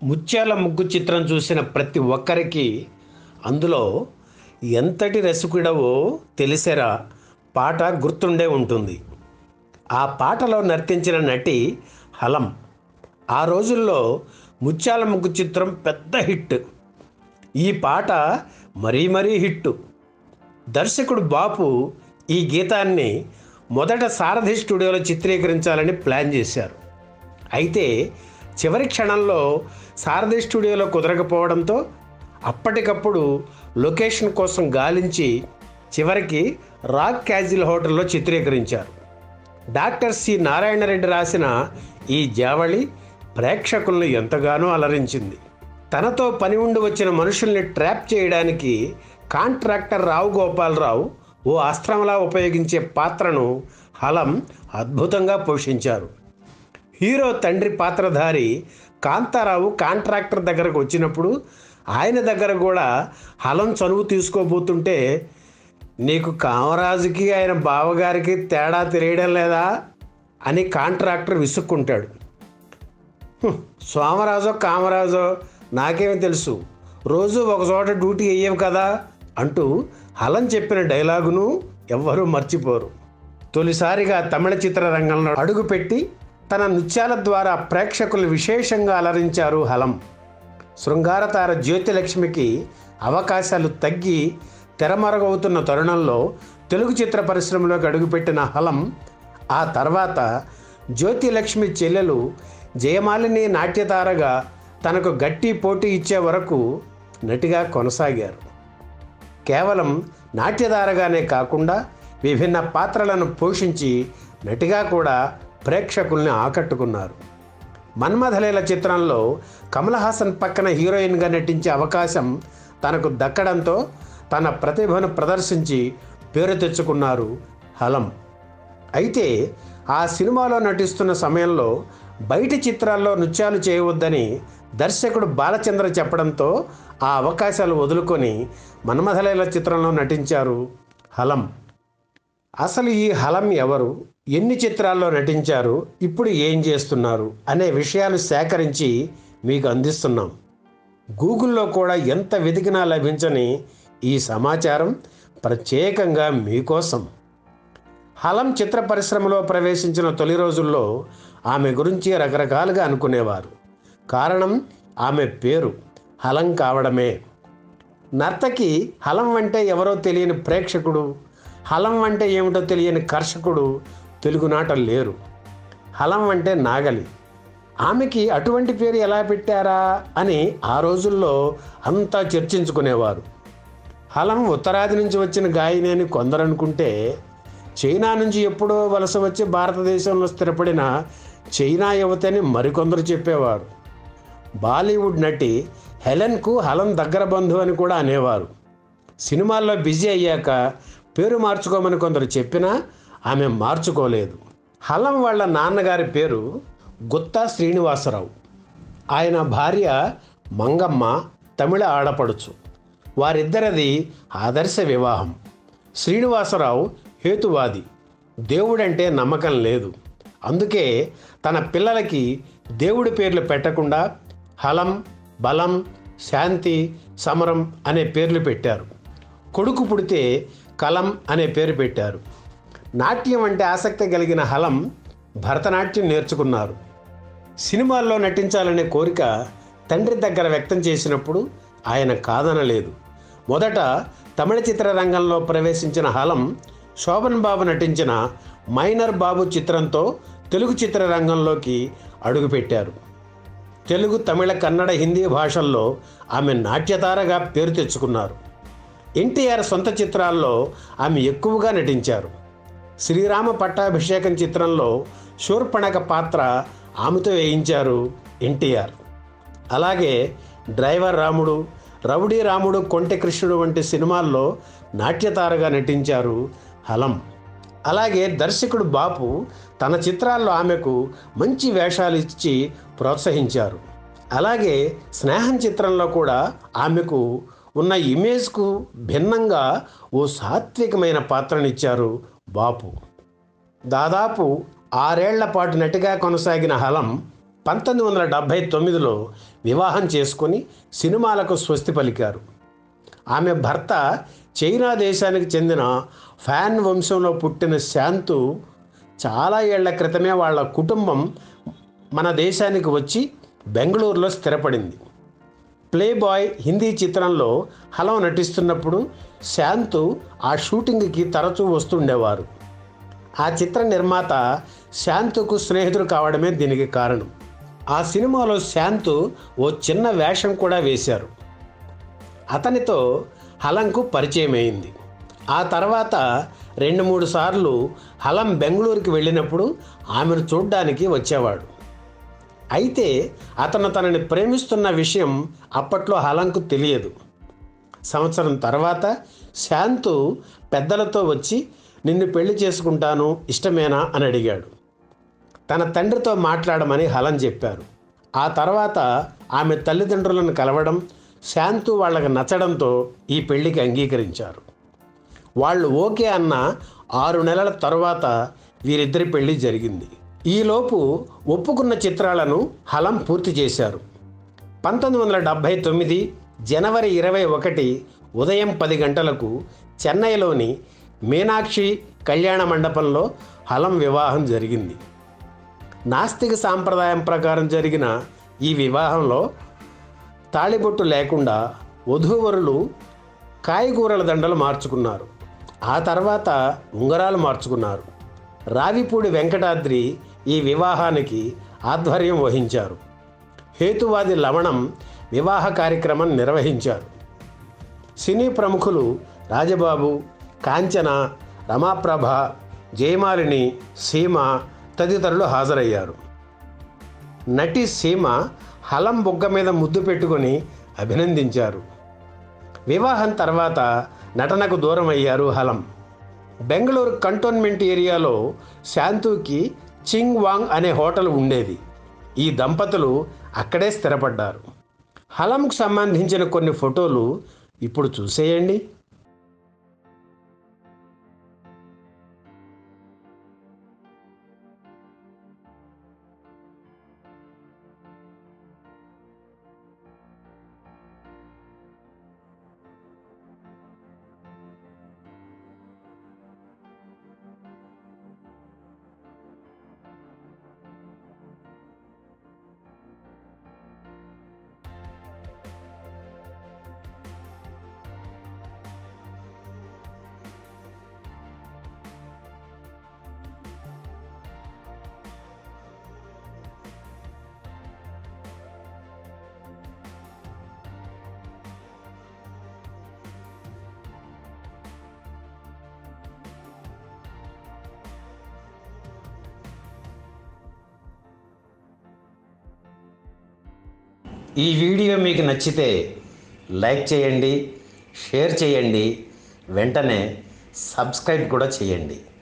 ముత్యాల ముగ్గు చిత్రం చూసిన ప్రతి ఒక్కరికి అందులో ఎంతటి రసికుడవో తెలిసేరా పాట గుర్తుండే ఉంటుంది ఆ పాటలో నర్తించిన నటి హలం ఆ రోజుల్లో ముత్యాల ముగ్గు చిత్రం పెద్ద హిట్ ఈ పాట మరీ మరీ హిట్టు దర్శకుడు బాపు ఈ గీతాన్ని మొదట సారథి స్టూడియోలో చిత్రీకరించాలని ప్లాన్ చేశారు అయితే చివరి క్షణంలో సారథి స్టూడియోలో కుదరకపోవడంతో అప్పటికప్పుడు లొకేషన్ కోసం గాలించి చివరికి రాక్ క్యాజిల్ హోటల్లో చిత్రీకరించారు డాక్టర్ సి నారాయణరెడ్డి రాసిన ఈ జావళి ప్రేక్షకులను ఎంతగానో అలరించింది తనతో పని ఉండి వచ్చిన మనుషుల్ని ట్రాప్ చేయడానికి కాంట్రాక్టర్ రావు గోపాలరావు ఓ అస్త్రంలా ఉపయోగించే పాత్రను హలం అద్భుతంగా పోషించారు హీరో తండ్రి పాత్రధారి కాంతారావు కాంట్రాక్టర్ దగ్గరకు వచ్చినప్పుడు ఆయన దగ్గర కూడా హలం చనువు తీసుకోబోతుంటే నీకు కామరాజుకి ఆయన బావగారికి తేడా తెలియడం లేదా అని కాంట్రాక్టర్ విసుక్కుంటాడు "హుం, సోమరాజో కామరాజో నాకేమి తెలుసు రోజు ఒక చోట డ్యూటీ వేయవు కదా అంటూ హలం చెప్పిన డైలాగును ఎవ్వరూ మర్చిపోరు తొలిసారిగా తమిళ చిత్రరంగంలో అడుగుపెట్టి తన నృత్యాల ద్వారా ప్రేక్షకులు విశేషంగా అలరించారు హలం శృంగారతార జ్యోతిలక్ష్మికి అవకాశాలు తగ్గి తెరమరుగవుతున్న తరుణంలో తెలుగు చిత్ర పరిశ్రమలోకి అడుగుపెట్టిన హలం ఆ తర్వాత జ్యోతిలక్ష్మి చెల్లెలు జయమాలిని నాట్యతారగా తనకు గట్టి పోటీ ఇచ్చే వరకు నటిగా కొనసాగారు కేవలం నాట్యధారగానే కాకుండా విభిన్న పాత్రలను పోషించి నటిగా కూడా ప్రేక్షకుల్ని ఆకట్టుకున్నారు మన్మథలీల చిత్రంలో కమల్ హాసన్ పక్కన హీరోయిన్గా నటించే అవకాశం తనకు దక్కడంతో తన ప్రతిభను ప్రదర్శించి పేరు తెచ్చుకున్నారు హలం అయితే ఆ సినిమాలో నటిస్తున్న సమయంలో బయటి చిత్రాల్లో నృత్యాలు చేయవద్దని దర్శకుడు బాలచంద్ర చెప్పడంతో ఆ అవకాశాలు వదులుకొని మన్మథలీల చిత్రంలో నటించారు హలం అసలు ఈ హలం ఎవరు ఎన్ని చిత్రాల్లో నటించారు ఇప్పుడు ఏం చేస్తున్నారు అనే విషయాలు సేకరించి మీకు అందిస్తున్నాం గూగుల్లో కూడా ఎంత వెతికినా లభించని ఈ సమాచారం ప్రత్యేకంగా మీకోసం హలం చిత్ర పరిశ్రమలో ప్రవేశించిన తొలి రోజుల్లో ఆమె గురించి రకరకాలుగా అనుకునేవారు కారణం ఆమె పేరు హలం కావడమే నర్తకి హలం అంటే ఎవరో తెలియని ప్రేక్షకుడు హలం అంటే ఏమిటో తెలియని కర్షకుడు తెలుగునాట లేరు హలం అంటే నాగలి ఆమెకి అటువంటి పేరు ఎలా పెట్టారా అని ఆ రోజుల్లో అంతా చర్చించుకునేవారు హలం ఉత్తరాది నుంచి వచ్చిన గాయని అని కొందరు అనుకుంటే చైనా నుంచి ఎప్పుడో వలస వచ్చి భారతదేశంలో స్థిరపడిన చైనా యువతని మరికొందరు చెప్పేవారు బాలీవుడ్ నటి హెలెన్కు హలం దగ్గర బంధువు అని కూడా అనేవారు సినిమాల్లో బిజీ అయ్యాక పేరు మార్చుకోమని కొందరు చెప్పినా ఆమె మార్చుకోలేదు హలం వాళ్ళ నాన్నగారి పేరు గుత్తా శ్రీనివాసరావు ఆయన భార్య మంగమ్మ తమిళ ఆడపడుచు వారిద్దరిది ఆదర్శ వివాహం శ్రీనివాసరావు హేతువాది దేవుడంటే నమ్మకం లేదు అందుకే తన పిల్లలకి దేవుడి పేర్లు పెట్టకుండా హలం బలం శాంతి సమరం అనే పేర్లు పెట్టారు కొడుకు పుడితే కలం అనే పేరు పెట్టారు నాట్యం అంటే ఆసక్తి కలిగిన హలం భరతనాట్యం నేర్చుకున్నారు సినిమాల్లో నటించాలనే కోరిక తండ్రి దగ్గర వ్యక్తం చేసినప్పుడు ఆయన కాదనలేదు మొదట తమిళ చిత్రరంగంలో ప్రవేశించిన హలం శోభన్ బాబు నటించిన మైనర్ బాబు చిత్రంతో తెలుగు చిత్రరంగంలోకి అడుగుపెట్టారు తెలుగు తమిళ కన్నడ హిందీ భాషల్లో ఆమె నాట్యతారగా పేరు తెచ్చుకున్నారు ఎన్టీఆర్ సొంత చిత్రాల్లో ఆమె ఎక్కువగా నటించారు శ్రీరామ పట్టాభిషేకం చిత్రంలో శూర్పణక పాత్ర ఆమెతో వేయించారు ఎన్టీఆర్ అలాగే డ్రైవర్ రాముడు రౌడీ రాముడు కొంటె కృష్ణుడు వంటి సినిమాల్లో నాట్యతారగా నటించారు హలం అలాగే దర్శకుడు బాపు తన చిత్రాల్లో ఆమెకు మంచి వేషాలు ఇచ్చి ప్రోత్సహించారు అలాగే స్నేహం చిత్రంలో కూడా ఆమెకు ఉన్న ఇమేజ్కు భిన్నంగా ఓ సాత్వికమైన పాత్రనిచ్చారు బాపు దాదాపు ఆరేళ్ల పాటు నటిగా కొనసాగిన హలం పంతొమ్మిది వందల డెబ్భై తొమ్మిదిలో వివాహం చేసుకొని సినిమాలకు స్వస్తి పలికారు ఆమె భర్త చైనా దేశానికి చెందిన ఫ్యాన్ వంశంలో పుట్టిన శాంతు చాలా ఏళ్ల క్రితమే వాళ్ళ కుటుంబం మన దేశానికి వచ్చి బెంగళూరులో స్థిరపడింది ప్లే బాయ్ హిందీ చిత్రంలో హలం నటిస్తున్నప్పుడు శాంతు ఆ షూటింగ్కి తరచూ వస్తుండేవారు ఆ చిత్ర నిర్మాత శాంతుకు స్నేహితుడు కావడమే దీనికి కారణం ఆ సినిమాలో శాంతు ఓ చిన్న వేషం కూడా వేశారు అతనితో హలంకు పరిచయం అయింది ఆ తర్వాత రెండు మూడు సార్లు హలం బెంగళూరుకి వెళ్ళినప్పుడు ఆమెను చూడ్డానికి వచ్చేవాడు అయితే అతను తనని ప్రేమిస్తున్న విషయం అప్పట్లో హలంకు తెలియదు సంవత్సరం తర్వాత శాంతు పెద్దలతో వచ్చి నిన్ను పెళ్లి చేసుకుంటాను ఇష్టమేనా అని అడిగాడు తన తండ్రితో మాట్లాడమని హలం చెప్పారు ఆ తర్వాత ఆమె తల్లిదండ్రులను కలవడం శాంతు వాళ్ళకి నచ్చడంతో ఈ పెళ్లికి అంగీకరించారు వాళ్ళు ఓకే అన్న ఆరు నెలల తరువాత వీరిద్దరి పెళ్లి జరిగింది ఈలోపు ఒప్పుకున్న చిత్రాలను హలం పూర్తి చేశారు పంతొమ్మిది వందల డెబ్భై తొమ్మిది జనవరి ఇరవై ఒకటి ఉదయం పది గంటలకు చెన్నైలోని మీనాక్షి కళ్యాణ మండపంలో హలం వివాహం జరిగింది నాస్తిక సాంప్రదాయం ప్రకారం జరిగిన ఈ వివాహంలో తాళిబొట్టు లేకుండా వధూవరులు కాయగూరల దండలు మార్చుకున్నారు ఆ తర్వాత ఉంగరాలు మార్చుకున్నారు రావిపూడి వెంకటాద్రి ఈ వివాహానికి ఆధ్వర్యం వహించారు హేతువాది లవణం వివాహ కార్యక్రమం నిర్వహించారు సినీ ప్రముఖులు రాజబాబు కాంచన రమాప్రభ జయమాలిని సీమ తదితరులు హాజరయ్యారు నటి సీమ హలం బుగ్గ మీద ముద్దు పెట్టుకొని అభినందించారు వివాహం తర్వాత నటనకు దూరం అయ్యారు హలం బెంగళూరు కంటోన్మెంట్ ఏరియాలో శాంతుకి చింగ్ వాంగ్ అనే హోటల్ ఉండేది ఈ దంపతులు అక్కడే స్థిరపడ్డారు హలంకు సంబంధించిన కొన్ని ఫోటోలు ఇప్పుడు చూసేయండి ఈ వీడియో మీకు నచ్చితే లైక్ చేయండి షేర్ చేయండి వెంటనే సబ్స్క్రైబ్ కూడా చేయండి